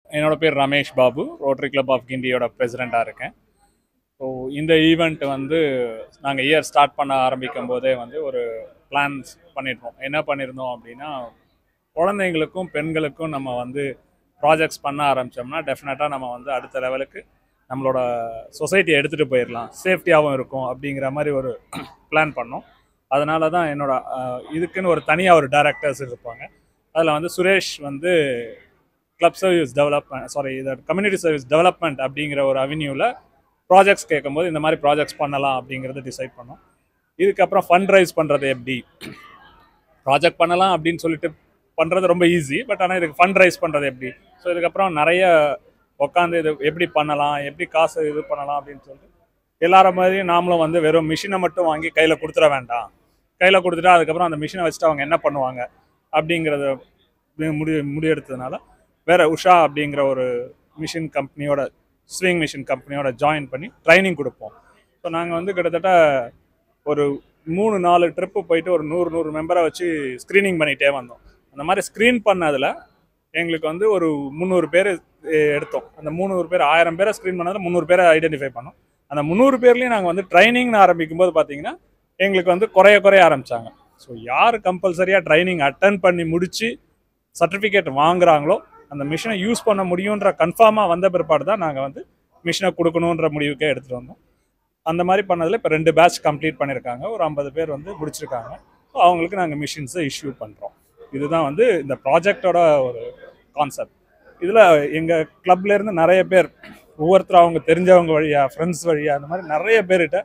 என்னோட பேர் Ramesh Babu rotary club of கிண்டியோட பிரசிடெண்ட்டாக இருக்கேன் ஸோ இந்த ஈவெண்ட் வந்து நாங்கள் இயர் ஸ்டார்ட் பண்ண ஆரம்பிக்கும் போதே வந்து ஒரு பிளான்ஸ் பண்ணியிருந்தோம் என்ன பண்ணியிருந்தோம் அப்படின்னா குழந்தைங்களுக்கும் பெண்களுக்கும் நம்ம வந்து ப்ராஜெக்ட்ஸ் பண்ண ஆரம்பித்தோம்னா டெஃபினட்டாக நம்ம வந்து அடுத்த லெவலுக்கு நம்மளோட சொசைட்டியை எடுத்துகிட்டு போயிடலாம் சேஃப்டியாகவும் இருக்கும் அப்படிங்கிற மாதிரி ஒரு பிளான் பண்ணோம் அதனால தான் என்னோட அஹ், இதுக்குன்னு ஒரு தனியாக ஒரு டைரக்டர்ஸ் இருப்பாங்க அதில் வந்து சுரேஷ் வந்து கிளப் சர்வீஸ் டெவலப்மெண்ட் சாரி இது கம்யூனிட்டி சர்வீஸ் டெவலப்மெண்ட் அப்படிங்கிற ஒரு அவென்யூவில் ப்ராஜெக்ட்ஸ் கேட்கும்போது இந்த மாதிரி ப்ராஜெக்ட்ஸ் பண்ணலாம் அப்படிங்கிறத டிசைட் பண்ணோம் இதுக்கப்புறம் ஃபண்ட் ரைஸ் பண்ணுறது எப்படி ப்ராஜெக்ட் பண்ணலாம் அப்படின்னு சொல்லிட்டு பண்ணுறது ரொம்ப ஈஸி பட் ஆனால் இதுக்கு ஃபண்ட் ரைஸ் பண்ணுறது எப்படி ஸோ இதுக்கப்புறம் நிறைய உட்காந்து இது எப்படி பண்ணலாம் எப்படி காசு இது பண்ணலாம் அப்படின்னு சொல்லிட்டு எல்லார மாதிரியும் நாமளும் வந்து வெறும் மிஷினை மட்டும் வாங்கி கையில் கொடுத்துட வேண்டாம் கையில் கொடுத்துட்டா அதுக்கப்புறம் அந்த மிஷினை வச்சுட்டு அவங்க என்ன பண்ணுவாங்க அப்படிங்கிறத மு- முடி முடிவெடுத்ததுனால வேற உஷா அப்படிங்கிற ஒரு மிஷின் கம்பெனியோட ஸ்விங் மிஷின் கம்பெனியோட ஜாயின் பண்ணி ட்ரைனிங் கொடுப்போம் ஸோ நாங்கள் வந்து கிட்டத்தட்ட ஒரு மூணு நாலு ட்ரிப்பு போயிட்டு ஒரு நூறு நூறு மெம்பரை வச்சு ஸ்க்ரீனிங் பண்ணிகிட்டே வந்தோம் அந்த மாதிரி ஸ்க்ரீன் பண்ணதில் எங்களுக்கு வந்து ஒரு முந்நூறு பேர் எடுத்தோம் அந்த முந்நூறு பேர் ஆயிரம் பேரை ஸ்க்ரீன் பண்ணதில் முந்நூறு பேரை ஐடென்டிஃபை பண்ணோம் அந்த முந்நூறு பேர்லேயும் நாங்கள் வந்து ட்ரைனிங்னு ஆரம்பிக்கும் போது பார்த்தீங்கன்னா எங்களுக்கு வந்து குறைய குறைய ஆரம்பித்தாங்க ஸோ யார் கம்பல்சரியாக ட்ரைனிங் அட்டன் பண்ணி முடித்து சர்டிஃபிகேட் வாங்குறாங்களோ அந்த மிஷினை யூஸ் பண்ண முடியுன்ற கன்ஃபார்மாக வந்த பிற்பாடு தான் நாங்கள் வந்து மிஷினை கொடுக்கணுன்ற முடிவுக்கே எடுத்துகிட்டு வந்தோம் அந்த மாதிரி பண்ணதில் இப்போ ரெண்டு பேட்ச் கம்ப்ளீட் பண்ணியிருக்காங்க ஒரு ஐம்பது பேர் வந்து முடிச்சிருக்காங்க ஸோ அவங்களுக்கு நாங்கள் மிஷின்ஸை இஷ்யூ பண்ணுறோம் இதுதான் வந்து இந்த ப்ராஜெக்டோட ஒரு கான்செப்ட் இதில் எங்கள் கிளப்லேருந்து நிறைய பேர் ஒவ்வொருத்தரும் அவங்க தெரிஞ்சவங்க வழியா ஃப்ரெண்ட்ஸ் வழியா அந்த மாதிரி நிறைய பேர்கிட்ட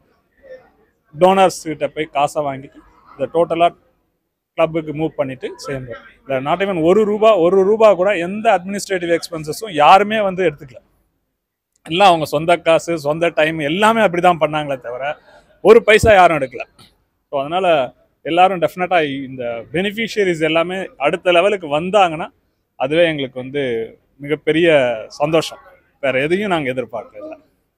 டோனர்ஸ் கிட்ட போய் காசை வாங்கிட்டு இதை டோட்டலாக கிளப்புக்கு மூவ் பண்ணிட்டு சேர்ந்தோம் இல்லை நாட் ஈவன் ஒரு ரூபா ஒரு ரூபா கூட எந்த அட்மினிஸ்ட்ரேட்டிவ் எக்ஸ்பென்சஸும் யாருமே வந்து எடுத்துக்கல எல்லாம் அவங்க சொந்த காசு சொந்த டைம் எல்லாமே அப்படி தான் பண்ணாங்களே தவிர ஒரு பைசா யாரும் எடுக்கல ஸோ அதனால் எல்லாரும் டெஃபினட்டாக இந்த பெனிஃபிஷியரிஸ் எல்லாமே அடுத்த லெவலுக்கு வந்தாங்கன்னா அதுவே எங்களுக்கு வந்து மிகப்பெரிய சந்தோஷம் வேற எதையும் நாங்கள் எதிர்பார்க்கல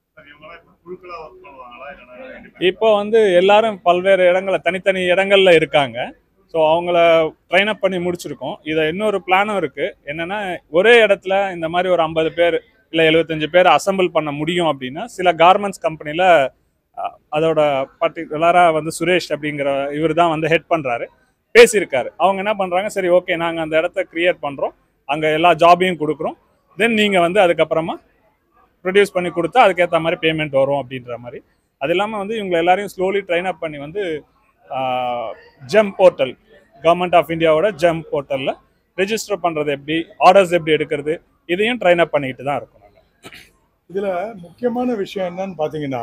இப்போ வந்து எல்லாரும் பல்வேறு இடங்கள்ல தனித்தனி இடங்கள்ல இருக்காங்க ஸோ அவங்கள ட்ரைன் அப் பண்ணி முடிச்சிருக்கோம் இதை இன்னொரு பிளானும் இருக்கு என்னன்னா ஒரே இடத்துல இந்த மாதிரி ஒரு ஐம்பது பேர் இல்லை எழுபத்தஞ்சு பேர் அசெம்பிள் பண்ண முடியும் அப்படின்னா சில கார்மெண்ட்ஸ் கம்பெனியில் அதோட பர்டிகுலராக வந்து சுரேஷ் அப்படிங்கிற இவர் தான் வந்து ஹெட் பண்ணுறாரு பேசியிருக்காரு அவங்க என்ன பண்ணுறாங்க சரி ஓகே நாங்கள் அந்த இடத்த கிரியேட் பண்ணுறோம் அங்கே எல்லா ஜாபையும் கொடுக்குறோம் தென் நீங்கள் வந்து அதுக்கப்புறமா ப்ரொடியூஸ் பண்ணி கொடுத்தா அதுக்கேற்ற மாதிரி பேமெண்ட் வரும் அப்படின்ற மாதிரி அது இல்லாமல் வந்து இவங்க எல்லாரையும் ஸ்லோலி ட்ரைன் அப் பண்ணி வந்து ஜெம் போர்ட்டல் கவர்மெண்ட் ஆஃப் இந்தியாவோட ஜெம் போர்ட்டலில் ரெஜிஸ்டர் பண்ணுறது எப்படி ஆர்டர்ஸ் எப்படி எடுக்கிறது இதையும் ட்ரைன் அப் பண்ணிக்கிட்டு தான் இருக்கோம் நாங்கள் இதுல முக்கியமான விஷயம் என்னன்னு பார்த்தீங்கன்னா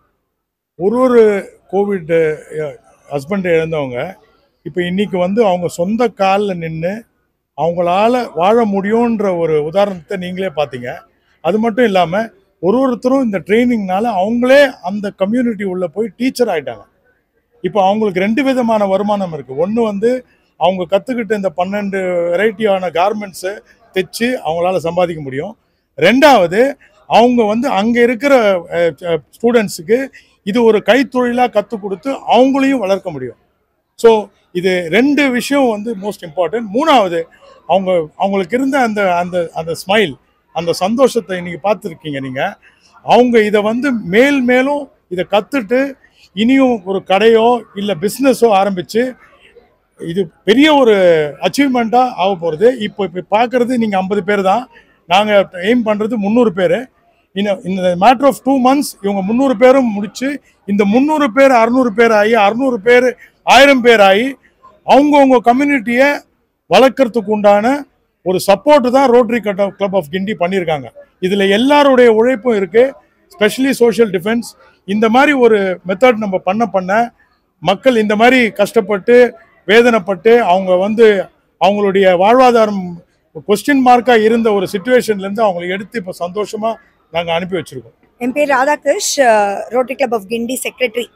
ஒரு ஒரு கோவிட் ஹஸ்பண்ட் இழந்தவங்க இப்போ இன்னைக்கு வந்து அவங்க சொந்த காலில் நின்று அவங்களால வாழ முடியுன்ற ஒரு உதாரணத்தை நீங்களே பார்த்தீங்க அது மட்டும் இல்லாமல் ஒரு ஒருத்தரும் இந்த ட்ரைனிங்னால அவங்களே அந்த கம்யூனிட்டி உள்ள போய் டீச்சர் ஆயிட்டாங்க இப்போ அவங்களுக்கு ரெண்டு விதமான வருமானம் இருக்குது ஒன்று வந்து அவங்க கற்றுக்கிட்ட இந்த பன்னெண்டு வெரைட்டியான கார்மெண்ட்ஸை தைச்சு அவங்களால சம்பாதிக்க முடியும் ரெண்டாவது அவங்க வந்து அங்கே இருக்கிற ஸ்டூடெண்ட்ஸுக்கு இது ஒரு கைத்தொழிலாக கற்றுக் கொடுத்து அவங்களையும் வளர்க்க முடியும் ஸோ இது ரெண்டு விஷயம் வந்து மோஸ்ட் இம்பார்ட்டன்ட் மூணாவது அவங்க அவங்களுக்கு இருந்த அந்த அந்த அந்த ஸ்மைல் அந்த சந்தோஷத்தை இன்னைக்கு பார்த்துருக்கீங்க நீங்கள் அவங்க இதை வந்து மேல் மேலும் இதை கற்றுட்டு இனியும் ஒரு கடையோ இல்லை பிஸ்னஸோ ஆரம்பித்து இது பெரிய ஒரு அச்சீவ்மெண்ட்டாக ஆக போகிறது இப்போ இப்போ பார்க்குறது நீங்கள் ஐம்பது பேர் தான் நாங்கள் எய்ம் பண்ணுறது முந்நூறு பேர் இன்னும் இந்த மேட்ரு ஆஃப் டூ மந்த்ஸ் இவங்க முந்நூறு பேரும் முடிச்சு இந்த முந்நூறு பேர் அறுநூறு பேர் ஆகி அறுநூறு பேர் ஆயிரம் பேர் ஆகி அவங்கவுங்க கம்யூனிட்டியை வளர்க்கறதுக்கு உண்டான ஒரு சப்போர்ட் தான் ரோட்டரி கட் கிளப் ஆஃப் கிண்டி பண்ணியிருக்காங்க இதில் எல்லாருடைய உழைப்பும் இருக்குது ஸ்பெஷலி சோஷியல் டிஃபென்ஸ் இந்த மாதிரி ஒரு மெத்தட் நம்ம பண்ண பண்ண மக்கள் இந்த மாதிரி கஷ்டப்பட்டு வேதனைப்பட்டு அவங்க வந்து அவங்களுடைய வாழ்வாதாரம் கொஸ்டின் மார்க்காக இருந்த ஒரு சுச்சுவேஷன்லேருந்து அவங்களை எடுத்து இப்போ சந்தோஷமாக நாங்கள் அனுப்பி வச்சுருக்கோம் என் பேர் Radhakrish rotary club of Guindy secretary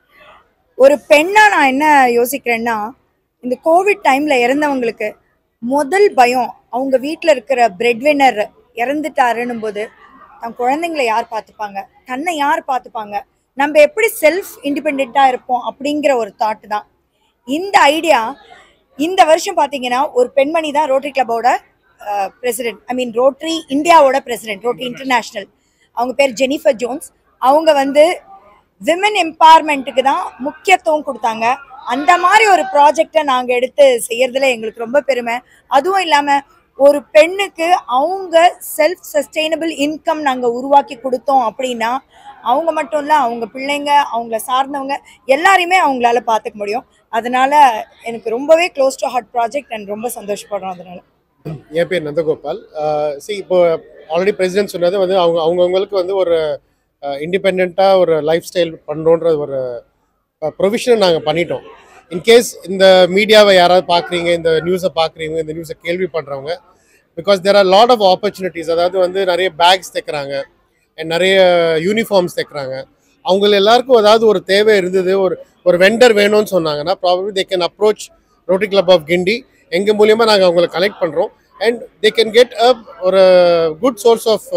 ஒரு பெண்ணா நான் என்ன யோசிக்கிறேன்னா இந்த கோவிட் டைம்ல இறந்தவங்களுக்கு முதல் பயம் அவங்க வீட்டில் இருக்கிற பிரெட் வின்னர் இறந்துட்டாருன்னும் போது தன் குழந்தைங்களை யார் பார்த்துப்பாங்க தன்னை யார் பார்த்துப்பாங்க நம்ம எப்படி செல்ஃப் இண்டிபெண்ட்டாக இருப்போம் அப்படிங்கிற ஒரு தாட் தான் இந்த ஐடியா இந்த வருஷம் பார்த்தீங்கன்னா ஒரு பெண்மணி தான் ரோட்டரி கிளப்போட பிரசிடென்ட் ஐ மீன் ரோட்டரி இந்தியாவோட பிரசிடென்ட் ரோட்டரி இன்டர்நேஷ்னல் அவங்க பேர் ஜெனிஃபர் ஜோன்ஸ் அவங்க வந்து விமன் எம்பவர்மெண்ட்டுக்கு தான் முக்கியத்துவம் கொடுத்தாங்க அந்த மாதிரி ஒரு ப்ராஜெக்டை நாங்கள் எடுத்து செய்யறதுல எங்களுக்கு ரொம்ப பெருமை அதுவும் இல்லாமல் ஒரு பெண்ணுக்கு அவங்க செல்ஃப் சஸ்டெயினபிள் இன்கம் நாங்கள் உருவாக்கி கொடுத்தோம் அப்படின்னா அவங்க மட்டும் இல்லை அவங்க பிள்ளைங்க அவங்கள சார்ந்தவங்க எல்லாரையுமே அவங்களால பார்த்துக்க முடியும் அதனால எனக்கு ரொம்பவே close to heart project and ரொம்ப சந்தோஷப்படுறோம் அதனால என் பேர் நந்தகோபால் சி இப்போ ஆல்ரெடி பிரசிடென்ட் சொன்னது வந்து அவங்க அவங்கவுங்களுக்கு வந்து ஒரு இண்டிபெண்ட்டாக ஒரு லைஃப் ஸ்டைல் பண்ணுறோன்ற ஒரு ப்ரொவிஷனை நாங்கள் பண்ணிட்டோம் இன்கேஸ் இந்த மீடியாவை யாராவது பார்க்குறீங்க இந்த நியூஸை பார்க்குறீங்க இந்த நியூஸை கேள்வி பண்ணுறவங்க because there are lot of opportunities அதாவது வந்து நிறைய பேக்ஸ் தைக்கிறாங்க and நிறைய யூனிஃபார்ம்ஸ் தைக்கிறாங்க அவங்க எல்லாருக்கும் ஏதாவது ஒரு தேவை இருந்தது ஒரு ஒரு வெண்டர் வேணும்னு சொன்னாங்கன்னா probably they can approach rotary club of Guindy எங்கள் மூலியமாக நாங்கள் அவங்களை கனெக்ட் பண்ணுறோம் and they can get a ஒரு good source of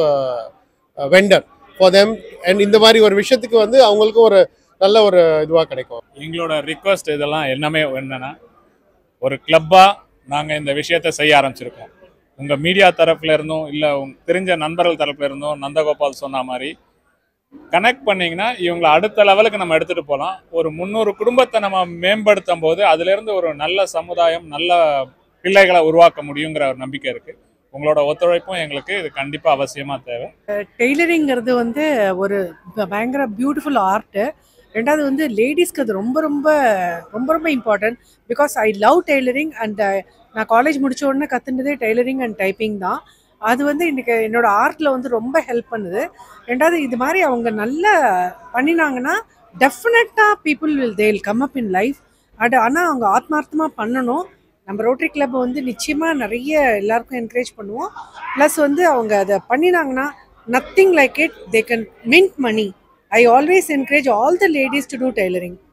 vendor for them and இந்த மாதிரி ஒரு விஷயத்துக்கு வந்து அவங்களுக்கும் ஒரு நல்ல ஒரு இதுவாக கிடைக்கும் எங்களோட ரிக்வஸ்ட் இதெல்லாம் என்னமே என்னன்னா ஒரு கிளப்பாக நாங்கள் இந்த விஷயத்த செய்ய ஆரம்பிச்சிருக்கோம் உங்கள் மீடியா தரப்புல இருந்தும் இல்லை உங்க தெரிஞ்ச நண்பர்கள் தரப்புல இருந்தும் நந்தகோபால் சொன்ன மாதிரி கனெக்ட் பண்ணீங்கன்னா இவங்களை அடுத்த லெவலுக்கு நம்ம எடுத்துகிட்டு போகலாம் ஒரு முந்நூறு குடும்பத்தை நம்ம மேம்படுத்தும் போது அதுலேருந்து ஒரு நல்ல சமுதாயம் நல்ல பிள்ளைகளை உருவாக்க முடியுங்கிற ஒரு நம்பிக்கை இருக்குது உங்களோட ஒத்துழைப்பும் எங்களுக்கு இது கண்டிப்பாக அவசியமாக தேவை டெய்லரிங்கிறது வந்து ஒரு ப- பயங்கர பியூட்டிஃபுல் ஆர்ட்டு ரெண்டாவது வந்து லேடிஸ்க்கு அது ரொம்ப ரொம்ப ரொம்ப ரொம்ப important because I love tailoring and நான் காலேஜ் முடிச்ச உடனே கற்றுனதே டெய்லரிங் அண்ட் டைப்பிங் தான் அது வந்து இன்னைக்கு என்னோட ஆர்ட்டில் வந்து ரொம்ப ஹெல்ப் பண்ணுது ரெண்டாவது இது மாதிரி அவங்க நல்லா பண்ணினாங்கன்னா டெஃபினட்டாக people will they'll come up in life அது ஆனால் அவங்க ஆத்மார்த்தமாக பண்ணணும் நம்ம ரோட்டரி கிளப் வந்து நிச்சயமாக நிறைய எல்லாருக்கும் என்கரேஜ் பண்ணுவோம் ப்ளஸ் வந்து அவங்க அதை பண்ணினாங்கன்னா nothing like it they can mint money I always encourage all the ladies to do tailoring